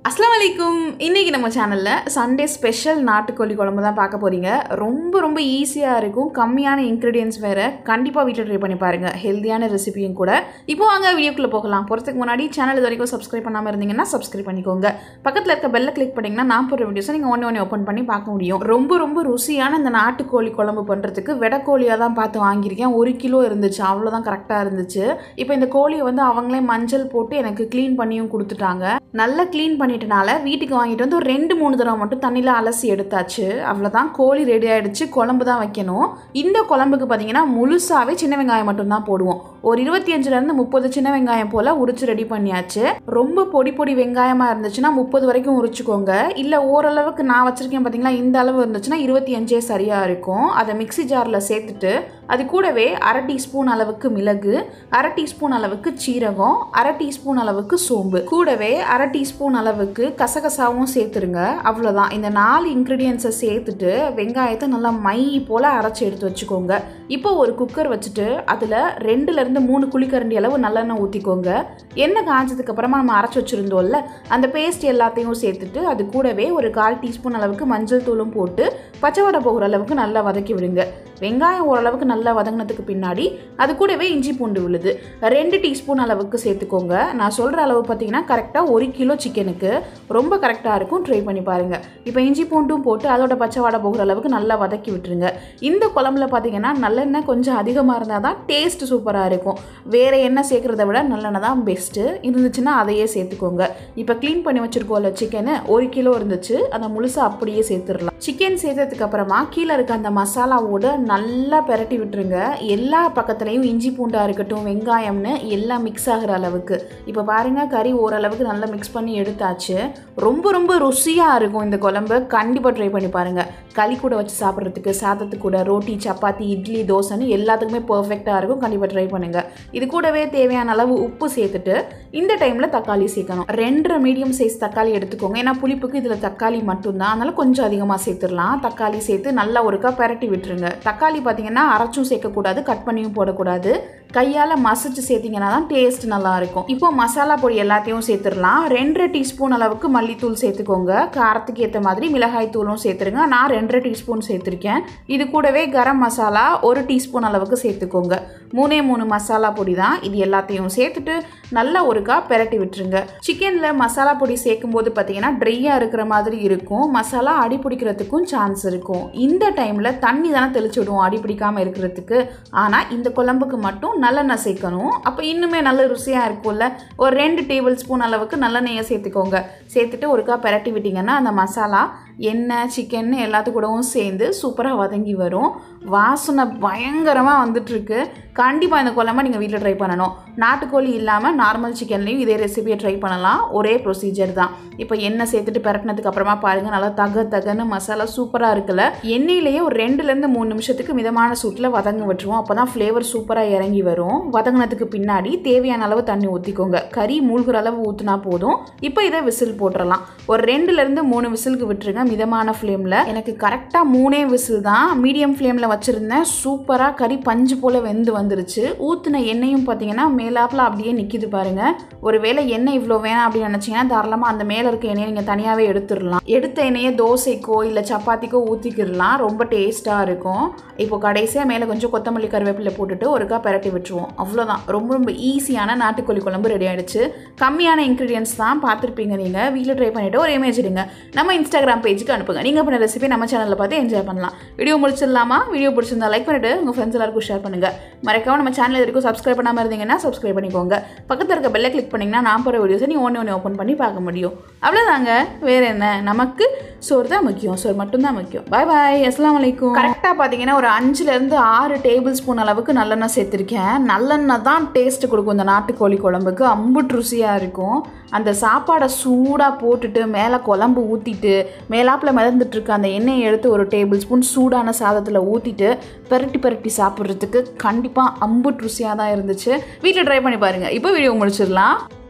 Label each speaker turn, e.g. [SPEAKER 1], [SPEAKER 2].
[SPEAKER 1] அஸ்லாம் வலைக்கும் இன்றைக்கி நம்ம சேனலில் சண்டே ஸ்பெஷல் நாட்டுக்கோழி குழம்பு தான் பார்க்க போகிறீங்க ரொம்ப ரொம்ப ஈஸியாக இருக்கும் கம்மியான இன்க்ரீடியன்ஸ் வேறு கண்டிப்பாக வீட்டில் ட்ரை பண்ணி பாருங்கள் ஹெல்த்தியான ரெசிபியும் கூட இப்போ வாங்க வீடியோக்குள்ளே போகலாம் போகிறதுக்கு முன்னாடி சேனல் இது வரைக்கும் சப்ஸ்கிரைப் பண்ணாமல் இருந்தீங்கன்னா சப்ஸ்கிரைப் பண்ணிக்கோங்க பக்கத்தில் இருக்க பெல்லை கிளிக் பண்ணிங்கன்னா நான் போடுற வீடியோஸை நீங்கள் ஒன்று ஒன்று ஓப்பன் பண்ணி பார்க்க முடியும் ரொம்ப ரொம்ப ருசியான இந்த நாட்டுக்கோழி குழம்பு பண்ணுறதுக்கு வெடக்கோழியாக தான் பார்த்து வாங்கியிருக்கேன் ஒரு கிலோ இருந்துச்சு அவ்வளோதான் கரெக்டாக இருந்துச்சு இப்போ இந்த கோழியை வந்து அவங்களே மஞ்சள் போட்டு எனக்கு க்ளீன் பண்ணியும் கொடுத்துட்டாங்க நல்லா க்ளீன் பண்ணிட்டனால வீட்டுக்கு வாங்கிட்டு வந்து ஒரு ரெண்டு மூணு தடவை மட்டும் தண்ணியில் அலசி எடுத்தாச்சு அவ்வளோதான் கோழி ரெடி ஆகிடுச்சு குழம்பு தான் வைக்கணும் இந்த குழம்புக்கு பார்த்தீங்கன்னா முழுசாகவே சின்ன வெங்காயம் மட்டும்தான் போடுவோம் ஒரு இருபத்தி அஞ்சுலேருந்து முப்பது சின்ன வெங்காயம் போல் உரிச்சு ரெடி பண்ணியாச்சு ரொம்ப பொடி பொடி வெங்காயமாக இருந்துச்சுன்னா முப்பது வரைக்கும் உரிச்சுக்கோங்க இல்லை ஓரளவுக்கு நான் வச்சுருக்கேன் பார்த்தீங்களா இந்த அளவு இருந்துச்சுன்னா இருபத்தி அஞ்சே சரியாக இருக்கும் அதை மிக்ஸி ஜாரில் சேர்த்துட்டு அது கூடவே அரை டீஸ்பூன் அளவுக்கு மிளகு அரை டீஸ்பூன் அளவுக்கு சீரகம் அரை டீஸ்பூன் அளவுக்கு சோம்பு கூடவே அரை டீஸ்பூன் அளவுக்கு கசகசாவும் சேர்த்துருங்க அவ்வளோதான் இந்த நாலு இன்க்ரீடியன்ஸை சேர்த்துட்டு வெங்காயத்தை நல்லா மை போல் அரைச்சி எடுத்து வச்சுக்கோங்க இப்போ ஒரு குக்கர் வச்சுட்டு அதில் ரெண்டுலேருந்து மூணு குழிக்கரண்டி அளவு நல்லெண்ணெய் ஊற்றிக்கோங்க எண்ணெய் காய்ச்சதுக்கு அப்புறமா நம்ம அரைச்சி வச்சுருந்தோம்ல அந்த பேஸ்ட் எல்லாத்தையும் சேர்த்துட்டு அது கூடவே ஒரு கால் டீஸ்பூன் அளவுக்கு மஞ்சள் தூளும் போட்டு பச்சை வடை போகிற அளவுக்கு நல்லா வதக்கி விடுங்க வெங்காயம் ஓரளவுக்கு நல்லா வதங்கினதுக்கு பின்னாடி அது கூடவே இஞ்சி பூண்டு விழுது ரெண்டு டீஸ்பூன் அளவுக்கு சேர்த்துக்கோங்க நான் சொல்கிற அளவு பார்த்தீங்கன்னா கரெக்டாக ஒரு கிலோ சிக்கனுக்கு ரொம்ப கரெக்டாக இருக்கும் ட்ரை பண்ணி பாருங்கள் இப்போ இஞ்சி பூண்டும் போட்டு அதோட பச்சை வாடை போகிற அளவுக்கு நல்லா வதக்கி விட்டுருங்க இந்த குழம்புல பார்த்தீங்கன்னா நல்லெண்ணெய் கொஞ்சம் அதிகமாக இருந்தால் தான் டேஸ்ட் சூப்பராக இருக்கும் வேறு எண்ணெய் சேர்க்குறத விட நல்லெண்ணெய் தான் பெஸ்ட்டு இருந்துச்சுன்னா அதையே சேர்த்துக்கோங்க இப்போ க்ளீன் பண்ணி வச்சுருக்கோம்ல சிக்கனு ஒரு கிலோ இருந்துச்சு அதை முழுசாக அப்படியே சேர்த்துடலாம் சிக்கன் சேர்த்ததுக்கு அப்புறமா கீழே இருக்க அந்த மசாலாவோட நல்லா பெரட்டி விட்டுருங்க எல்லா பக்கத்துலேயும் இஞ்சி பூண்டாக இருக்கட்டும் வெங்காயம்னு எல்லாம் மிக்ஸ் ஆகிற அளவுக்கு இப்போ பாருங்கள் கறி ஓரளவுக்கு நல்லா மிக்ஸ் பண்ணி எடுத்தாச்சு ரொம்ப ரொம்ப ருசியாக இருக்கும் இந்த குழம்பு கண்டிப்பாக ட்ரை பண்ணி பாருங்கள் களி கூட வச்சு சாப்பிட்றதுக்கு சாதத்துக்கு கூட ரோட்டி சப்பாத்தி இட்லி தோசைன்னு எல்லாத்துக்குமே பர்ஃபெக்டாக இருக்கும் கண்டிப்பாக ட்ரை பண்ணுங்கள் இது கூடவே தேவையான அளவு உப்பு சேர்த்துட்டு இந்த டைமில் தக்காளி சேர்க்கணும் ரெண்டரை மீடியம் சைஸ் தக்காளி எடுத்துக்கோங்க ஏன்னா புளிப்புக்கு இதில் தக்காளி மட்டும்தான் அதனால் கொஞ்சம் அதிகமாக சேர்த்துடலாம் தக்காளி சேர்த்து நல்லா ஒருக்கா பெரட்டி விட்டுருங்க தக்காளி பார்த்தீங்கன்னா அரைச்சும் சேர்க்கக்கூடாது கட் பண்ணியும் போடக்கூடாது கையால் மசிச்சு சேர்த்திங்கன்னா தான் டேஸ்ட் நல்லாயிருக்கும் இப்போ மசாலா பொடி எல்லாத்தையும் சேர்த்துடலாம் ரெண்டரை டீஸ்பூன் அளவுக்கு மல்லித்தூள் சேர்த்துக்கோங்க காரத்துக்கு ஏற்ற மாதிரி மிளகாய் தூளும் சேர்த்துருங்க நான் ரெண்டரை டீஸ்பூன் சேர்த்துருக்கேன் இது கூடவே கரம் மசாலா ஒரு டீஸ்பூன் அளவுக்கு சேர்த்துக்கோங்க மூணே மூணு மசாலா பொடி தான் இது எல்லாத்தையும் சேர்த்துட்டு நல்லா ஒருக்கா பெரட்டி விட்டுருங்க சிக்கனில் மசாலா பொடி சேர்க்கும் போது பார்த்தீங்கன்னா ட்ரையாக இருக்கிற மாதிரி இருக்கும் மசாலா அடி பிடிக்கிறதுக்கும் சான்ஸ் இருக்கும் இந்த டைமில் தண்ணி தானே தெளிச்சு விடுவோம் அடி பிடிக்காமல் இருக்கிறதுக்கு ஆனால் இந்த குழம்புக்கு மட்டும் நல்லெண்ணெய் சேர்க்கணும் அப்போ இன்னுமே நல்ல ருசியாக இருக்கும்ல ஒரு ரெண்டு டேபிள் ஸ்பூன் அளவுக்கு நல்லெண்ணெயை சேர்த்துக்கோங்க சேர்த்துட்டு ஒருக்கா பெரட்டி விட்டிங்கன்னா அந்த மசாலா எண்ணெய் சிக்கன் எல்லாத்து கூடவும் சேர்ந்து சூப்பராக வதங்கி வரும் வாசனை பயங்கரமாக வந்துட்டுருக்கு கண்டிப்பாக இந்த குழம்ப நீங்கள் வீட்டில் ட்ரை பண்ணணும் நாட்டுக்கோழி இல்லாமல் நார்மல் சிக்கன்லேயும் இதே ரெசிபியை ட்ரை பண்ணலாம் ஒரே ப்ரொசீஜர் தான் இப்போ எண்ணெய் சேர்த்துட்டு பெரட்டினதுக்கு அப்புறமா பாருங்கள் நல்லா தக தகன்னு மசாலா சூப்பராக இருக்குல்ல எண்ணெயிலேயே ஒரு ரெண்டுலேருந்து மூணு நிமிஷத்துக்கு மிதமான சூட்டில் வதங்க விட்டுருவோம் அப்போ தான் ஃப்ளேவர் சூப்பராக இறங்கி வரும் வதங்கினதுக்கு பின்னாடி தேவையான அளவு தண்ணி ஊற்றிக்கோங்க கறி மூழ்கிற அளவு ஊற்றினா போதும் இப்போ இதை விசில் போட்டுடலாம் ஒரு ரெண்டுலேருந்து மூணு விசிலுக்கு விட்டுருங்க மிதமான ஃப்ளேமில் எனக்கு கரெக்டாக மூணே விசில் தான் மீடியம் ஃப்ளேமில் வச்சுருந்தேன் சூப்பராக கறி பஞ்சு போல் வெந்து வந்துருச்சு ஊற்றின எண்ணெயும் பார்த்தீங்கன்னா மேலாப்பில் அப்படியே நிற்கிது பாருங்கள் ஒருவேளை எண்ணெய் இவ்வளோ வேணாம் அப்படின்னு நினச்சிங்கன்னா தாராளமாக அந்த மேலே இருக்க எண்ணெயை நீங்கள் தனியாகவே எடுத்துடலாம் எடுத்த எண்ணெயை தோசைக்கோ இல்லை சப்பாத்திக்கோ ஊற்றிக்கிடலாம் ரொம்ப டேஸ்ட்டாக இருக்கும் இப்போ கடைசியாக மேலே கொஞ்சம் கொத்தமல்லி கருவேப்பிலை போட்டுட்டு ஒருக்கா பெரட்டி விட்டுருவோம் அவ்வளோதான் ரொம்ப ரொம்ப ஈஸியான நாட்டுக்கோழி குழம்பு ரெடி ஆகிடுச்சு கம்மியான இன்க்ரீடியன்ஸ் தான் பார்த்துருப்பீங்க நீங்கள் வீட்டில் ட்ரை பண்ணிவிட்டு ஒரு இமேஜ் எடுங்க நம்ம இன்ஸ்டாகிராம் பேஜுக்கு அனுப்புங்க நீங்கள் பண்ண ரெசிபி நம்ம சேனலில் பார்த்து என்ஜாய் பண்ணலாம் வீடியோ முடிச்சிடலாமா வீடியோ பிடிச்சிருந்தா லைக் பண்ணிவிட்டு உங்கள் ஃப்ரெண்ட்ஸ் எல்லாருக்கும் ஷேர் பண்ணுங்கள் மறக்காம நம்ம சேனல் இது வரைக்கும் சப்ஸ்கிரைப் பண்ணாமல் இருந்தீங்கன்னா சப்ஸ்கிரைப் பண்ணிக்கோங்க பக்கத்தில் இருக்க பெல்லை கிளிக் பண்ணிங்கன்னா நான் போகிற வீடியோஸை நீ ஒன்று ஒன்று ஓப்பன் பண்ணி பார்க்க முடியும் அவ்வளோதாங்க வேறு என்ன நமக்கு சோறு தான் முக்கியம் சோறு மட்டும்தான் முக்கியம் பாய் பாய் அஸ்லாம் வலைக்கும் கரெக்டாக பார்த்தீங்கன்னா ஒரு அஞ்சுலேருந்து ஆறு டேபிள் ஸ்பூன் அளவுக்கு நல்லெண்ணெய் சேர்த்துருக்கேன் நல்லெண்ணெய் தான் டேஸ்ட் கொடுக்கும் இந்த நாட்டுக்கோழி குழம்புக்கு அம்புட்டு ருசியாக இருக்கும் அந்த சாப்பாடை சூடாக போட்டுட்டு மேலே குழம்பு ஊற்றிட்டு மேலாப்பில் மிதந்துட்டு இருக்க அந்த எண்ணெயை எடுத்து ஒரு டேபிள் ஸ்பூன் சூடான சாதத்தில் ஊற்றிட்டு பெரட்டி பெரட்டி சாப்பிட்றதுக்கு கண்டிப்பாக அம்புட்டு ருசியாக தான் இருந்துச்சு வீட்டில் ட்ரை பண்ணி பாருங்கள் இப்போ வீடியோ முடிச்சிடலாம்